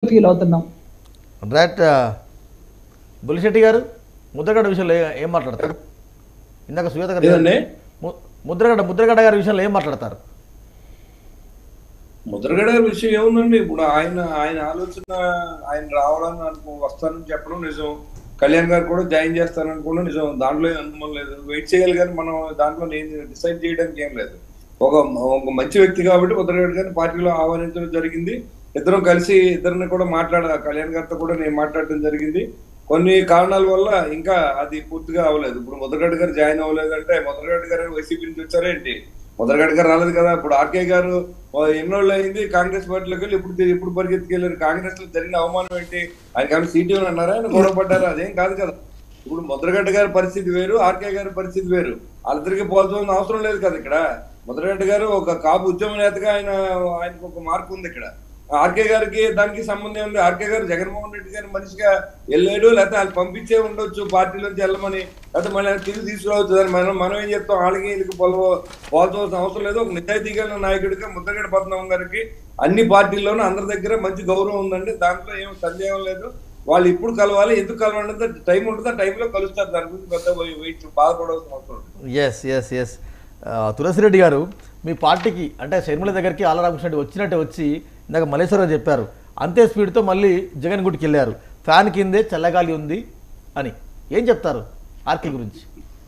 Feel అవుతున్నాం right బుల్లిశెట్టి గారు ముద్రగడ్డ విషయంలో ఏ- ఏం మాట్లాడతారు ఇందాక సువేత గారు లేదండి ము- ముద్రగడ్డ ముద్రగడ్డ గారి విషయంలో ఏం మాట్లాడతారు ముద్రగడ గారి విషయం ఏముందండి ఇప్పుడు ఆయన ఆయన ఆలోచన ఆయన రావడానికి అనుకో వస్తానని చెప్పడం నిజం కళ్యాణ్ గారు కూడా జాయిన్ చేస్తానని కూడా నిజం దాంట్లో ఏం అనుమానం లేదు వెయిట్ చేయాలి కానీ మనం దాంట్లో నేను డిసైడ్ చేయడానికి ఏం లేదు ఒక ఒక మంచి వ్యక్తి కాబట్టి ముద్రగడ గారిని పార్టీలో ఆహ్వానించడం జరిగింది ఇద్దరం కలిసి ఇద్దరిని కూడా మాట్లాడ కళ్యాణ్ గారితో కూడా నేను మాట్లాడడం జరిగింది కొన్ని కారణాల వల్ల ఇంకా అది పూర్తిగా అవ్వలేదు ఇప్పుడు ముద్రగడ్డ గారు జాయిన్ అవ్వలేదు అంటే ముద్రగడ్డ గారు వైసీపీ నుంచి వచ్చారేంటి ముద్రగడ్డ గారు రాలేదు కదా ఇప్పుడు ఆర్కే గారు ఓ ఎన్నోళ్ళు అయింది కాంగ్రెస్ పార్టీలోకి వెళ్ళి ఇప్పుడు తి- ఇప్పుడు పరిగెత్తుకెళ్ళారు కాంగ్రెస్ లో జరిగిన అవమానం ఏంటి ఆయన కానీ సీటు అని అన్నారా ఆయన గొడవ పడ్డారా అదేం కాదు కదా ఇప్పుడు ముద్రగడ్డ గారి పరిస్థితి వేరు ఆర్కే గారి పరిస్థితి వేరు వాళ్ళిద్దరికి పోల్చాల్సిన అవసరం లేదు కదా ఇక్కడ ముద్రగడ్డ గారు ఒక కాపు ఉద్యమ నేతగా ఆయన ఆయనకు ఒక మార్పు ఉంది ఇక్కడ ఆర్కే గారికి దానికి సంబంధం ఉంది ఆర్కే గారు జగన్మోహన్ రెడ్డి గారి మనిషిగా వెళ్ళాడు లేకపోతే వాళ్ళు పంపించే ఉండొచ్చు పార్టీలోంచి వెళ్ళమని లేకపోతే మళ్ళీ ఆయన తిరిగి తీసుకురావచ్చు దాన్ని మనం మనం ఏం చెప్తాం వాళ్ళకి వీళ్ళకి పొలవ పోల్చవలసిన అవసరం లేదు ఒక నిజాయితీ కలిగిన నాయకుడిగా ముద్రగడ పద్మనాభం గారికి అన్ని పార్టీల్లోనూ అందరి దగ్గర మంచి గౌరవం ఉందండి దాంట్లో ఏం సందేహం లేదు వాళ్ళు ఇప్పుడు కలవాలి ఎందుకు కలవాలి టైం ఉంటుంది ఆ టైంలో కలుస్తారు దాని గురించి పెద్ద వెయిట్ బాధపడవలసిన అవసరం లేదు ఎస్ ఎస్ ఎస్ తులసిరెడ్డి గారు మీ పార్టీకి అంటే షర్మిల దగ్గరికి ఆలరామకృష్ణ రెడ్డి వచ్చినట్టే వచ్చి ఇందాక మల్లేశ్వరరావు చెప్పారు అంతే స్పీడ్తో మళ్ళీ జగన్ గుడికి వెళ్ళారు ఫ్యాన్ కిందే చల్లగాలి ఉంది అని ఏం చెప్తారు ఆర్కే గురించి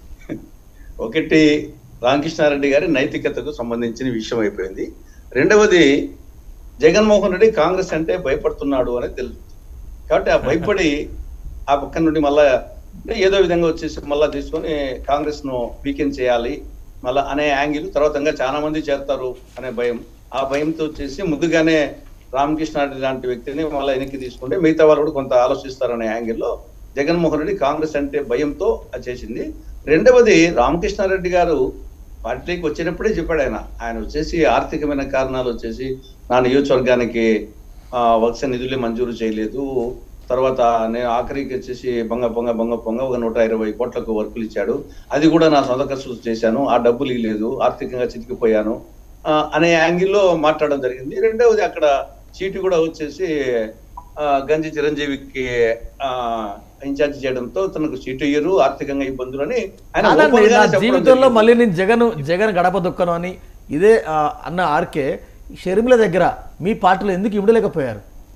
ఒకటి రామకృష్ణారెడ్డి గారి నైతికతకు సంబంధించిన విషయం అయిపోయింది రెండవది జగన్మోహన్ రెడ్డి కాంగ్రెస్ అంటే భయపడుతున్నాడు అనేది తెలుస్తుంది కాబట్టి ఆ భయపడి ఆ పక్క నుండి మళ్ళా అంటే ఏదో విధంగా వచ్చేసి మళ్ళా తీసుకొని కాంగ్రెస్ ను వీకెండ్ చేయాలి మళ్ళా అనే యాంగిల్ తర్వాత ఇంకా చాలా మంది చేస్తారు అనే భయం ఆ భయంతో వచ్చేసి ముందుగానే రామకృష్ణారెడ్డి లాంటి వ్యక్తిని మళ్ళీ వెనక్కి తీసుకుంటే మిగతా వాళ్ళు కూడా కొంత ఆలోచిస్తారనే యాంగిల్లో జగన్మోహన్ రెడ్డి కాంగ్రెస్ అంటే భయంతో అది చేసింది రెండవది రామకృష్ణారెడ్డి గారు పార్టీకి వచ్చినప్పుడే చెప్పాడు ఆయన ఆయన వచ్చేసి ఆర్థికమైన కారణాలు వచ్చేసి నా నియోజకవర్గానికి ఆ, వక్ష నిధులే మంజూరు చేయలేదు తర్వాత నేను ఆఖరికి వచ్చేసి బొంగ బొంగ బొంగ పొంగ ఒక నూట ఇరవై కోట్లకు వర్కులు ఇచ్చాడు అది కూడా నా సొంత ఖర్చు చేశాను ఆ డబ్బులు ఇవ్వలేదు ఆర్థికంగా చితికిపోయాను ఆ, అనే యాంగిల్లో మాట్లాడడం జరిగింది రెండవది అక్కడ సీటు కూడా వచ్చేసి ఆ, గంజి చిరంజీవికి ఆ ఇన్ఛార్జ్ చేయడంతో తనకు సీటు ఇయ్యరు ఆర్థికంగా ఇబ్బందులు అని ఆయన కాదండి, open గానే నా చెప్పడం జీవితంలో జరిగింది. మళ్ళీ నేను జగన్ జగన్ గడప దొక్కను అని ఇదే ఆ, అన్న ఆర్కే షర్మిల దగ్గర మీ పార్టీలో ఎందుకు ఇవ్వలేకపోయారు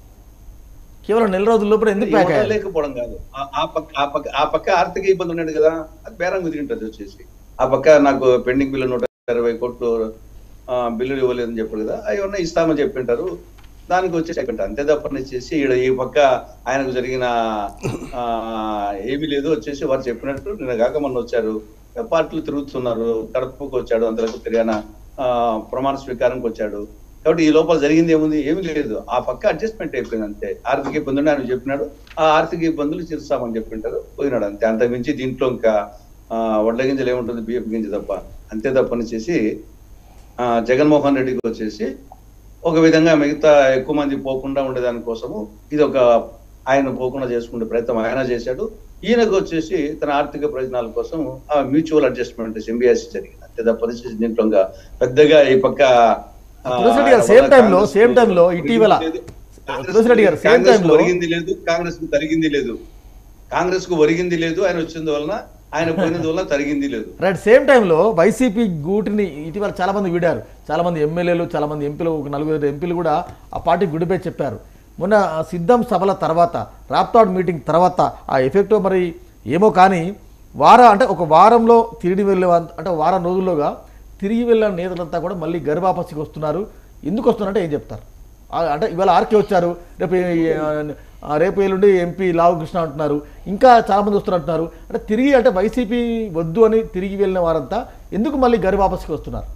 కేవలం నెల రోజుల లోపల ఎందుకు ప్యాక్ అయ్యారు లేకపోవడం కాదు ఆ- ఆ పక్క ఆ పక్క ఆ పక్క ఆర్థిక ఇబ్బంది ఉన్నాడు కదా అది బేరం కుదిరింటది వచ్చేసి ఆ పక్క నాకు పెండింగ్ బిల్లు నూట ఇరవై కోట్లు ఆ, బిల్లులు ఇవ్వలేదని చెప్పారు కదా అవి ఉన్నాయి ఇస్తామని చెప్పింటారు దానికి వచ్చి చెప్పండి అంతే తప్పని వచ్చేసి ఈడ ఈ పక్క ఆయనకు జరిగిన ఆ, ఏమీ లేదు వచ్చేసి వారు చెప్పినట్టు నిన్న కాక మొన్న వచ్చారు పార్టీలు తిరుగుతున్నారు కడపకు వచ్చాడు అంతలకు తిరిగాన ప్రమాణ స్వీకారంకి వచ్చాడు కాబట్టి ఈ లోపల జరిగింది ఏముంది ఏమీ లేదు ఆ పక్క అడ్జస్ట్మెంట్ అయిపోయింది అంతే ఆర్థిక ఇబ్బందులు ఆయన చెప్పినాడు ఆ ఆర్థిక ఇబ్బందులు తీరుస్తామని చెప్పింటారు పోయినాడు అంతే అంత మించి దీంట్లో ఇంకా ఆ, వడ్ల గింజలు ఏముంటుంది బియ్యపు గింజ తప్ప అంతే తప్పని చేసి ఆ, జగన్మోహన్ రెడ్డికి వచ్చేసి ఒక విధంగా మిగతా ఎక్కువ మంది పోకుండా ఉండేదాని కోసము ఇది ఒక ఆయన పోకుండా చేసుకునే ప్రయత్నం ఆయన చేశాడు ఈయనకు వచ్చేసి తన ఆర్థిక ప్రయోజనాల కోసం ఆ మ్యూచువల్ అడ్జస్ట్మెంట్ సింబియాసి జరిగింది అంతే తప్పని చేసి దీంట్లో ఇంకా పెద్దగా ఈ పక్క ఆ, తులసిరెడ్డి గారు same time లో- same time లో ఇటీవల తులసిరెడ్డి గారు same కాంగ్రెస్ time లో- ఒరిగింది లేదు కాంగ్రెస్ కు తరిగింది లేదు కాంగ్రెస్ కు ఒరిగింది లేదు ఆయన వచ్చింది వలన ఆయన పోయినందు వలన తరిగింది లేదు రైట్ సేమ్ టైంలో వైసీపీ గూటిని ఇటీవల చాలా మంది విడారు చాలా మంది ఎమ్మెల్యేలు చాలా మంది ఎంపీలు ఒక నలుగురు ఎంపీలు కూడా ఆ పార్టీ గుడిపై చెప్పారు మొన్న ఆ సిద్ధం సభల తర్వాత రాప్తాడ్ మీటింగ్ తర్వాత ఆ ఎఫెక్ట్ మరి ఏమో కానీ వార అంటే ఒక వారంలో తిరిగి వెళ్ళే వా- అంటే వారం రోజుల్లోగా తిరిగి వెళ్ళిన నేతలంతా కూడా మళ్ళీ గర్భాపసికి వస్తున్నారు ఎందుకు వస్తున్నారంటే ఏం చెప్తారు ఆ, అంటే ఇవాళ ఆర్కే వచ్చారు రేపు ఈ- ఆ, రేపు ఎల్లుండి ఎంపీ లావు కృష్ణ అంటున్నారు ఇంకా చాలా మంది వస్తున్నారు అంటున్నారు అంటే తిరిగి అంటే వైసీపీ వద్దు అని తిరిగి వెళ్ళిన వారంతా ఎందుకు మళ్ళీ గరి వాపస్కి వస్తున్నారు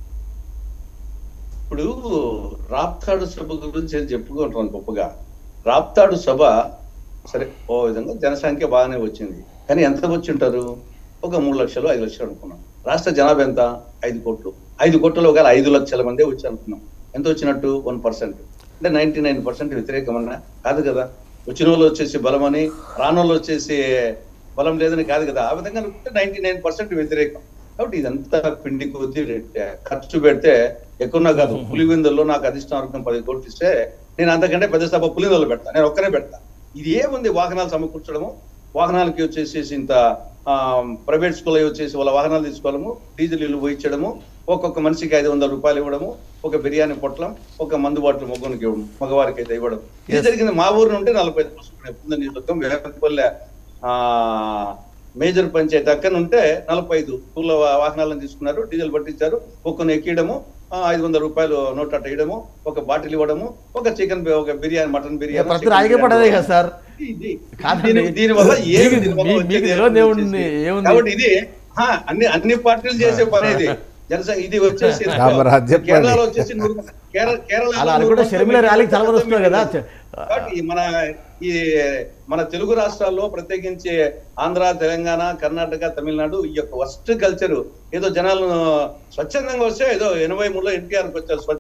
ఇప్పుడు రాప్తాడు సభ గురించి నేను చెప్పుకుంటున్నాను గొప్పగా రాప్తాడు సభ సరే ఓ విధంగా జనసంఖ్య బాగానే వచ్చింది కానీ ఎంత వచ్చి ఉంటారు ఒక మూడు లక్షలు ఐదు లక్షలు అనుకున్నాం రాష్ట్ర జనాభా ఎంత ఐదు కోట్లు ఐదు కోట్లలో ఒకవేళ ఐదు లక్షల మందే వచ్చి అనుకున్నాం ఎంత వచ్చినట్టు వన్ పర్సెంట్ అంటే నైన్టీ నైన్ పర్సెంట్ వ్యతిరేకమన్నా కాదు కదా వచ్చిన వాళ్ళు వచ్చేసి బలమని రానోళ్ళు వచ్చేసి బలం లేదని కాదు కదా ఆ విధంగా అనుకుంటే నైన్టీ నైన్ పర్సెంట్ వ్యతిరేకం కాబట్టి ఇదంతా పిండి కొద్ది ఖర్చు పెడితే ఎక్కువ కాదు పులివెందుల్లో నాకు అధిష్టాన వర్గం పది కోట్లు ఇస్తే నేను అంతకంటే పెద్ద సభ పులిదొలు పెడతా నేను ఒక్కనే పెడతా ఇది ఏముంది వాహనాలు సమకూర్చడము వాహనాలకి వచ్చేసి ఇంత ప్రైవేట్ స్కూల్ వచ్చేసి వాళ్ళ వాహనాలు తీసుకోవడము డీజిల్ ఇల్లు పోయించడము ఒక్కొక్క మనిషికి ఐదు వందల రూపాయలు ఇవ్వడము ఒక బిర్యానీ పొట్లం ఒక మందు బాటిల్ మొగ్గునికి ఇవ్వడం మగవారికి అయితే ఇవ్వడం ఇది Yes. జరిగింది మా ఊరు నుండి నలభై ఐదు పర్సెంట్ పుంద నియోజకవర్గం వేపపల్లె ఆ మేజర్ పంచాయతీ అక్కడ ఉంటే నలభై ఐదు పూల వాహనాలను తీసుకున్నారు డీజిల్ పట్టించారు ఒక్కను ఎక్కియడము ఆ, ఐదు వందల రూపాయలు నోట్ అట్ట వేయడము ఒక బాటిల్ ఇవ్వడము ఒక చికెన్ ఒక బిర్యానీ మటన్ ఇక బిర్యానీ ప్రతి చికెన్ రాజకీయ పడదే బిర్యానీ. కదా సార్ ఇది- కాదండి. దీని- దీనివల్ల ఏమి మీకు- దీనివల్ల మీ- వచ్చేది మీకు ఏమి తెలియదు ఏముంది, వచ్చేసి? ఏముంది? కాబట్టి ఇది ఆ, అన్ని అన్ని పార్టీలు చేసే పని ఇది జనసంఘ ఇది వచ్చేసి రామరాజు చెప్పండి. కేరళలో వచ్చేసి నూరు- కేరళ కేరళ అలా అది కూడా షర్మిల ర్యాలీకి చాలా మంది వస్తున్నారు కదా కాబట్టి మన ఈ మన తెలుగు రాష్ట్రాల్లో ప్రత్యేకించి ఆంధ్ర తెలంగాణ కర్ణాటక తమిళనాడు ఈ యొక్క వస్ట్ కల్చర్ ఏదో జనాలను స్వచ్ఛందంగా వస్తే ఏదో ఎనభై మూడులో ఎన్టీఆర్కి వచ్చారు స్వచ్ఛ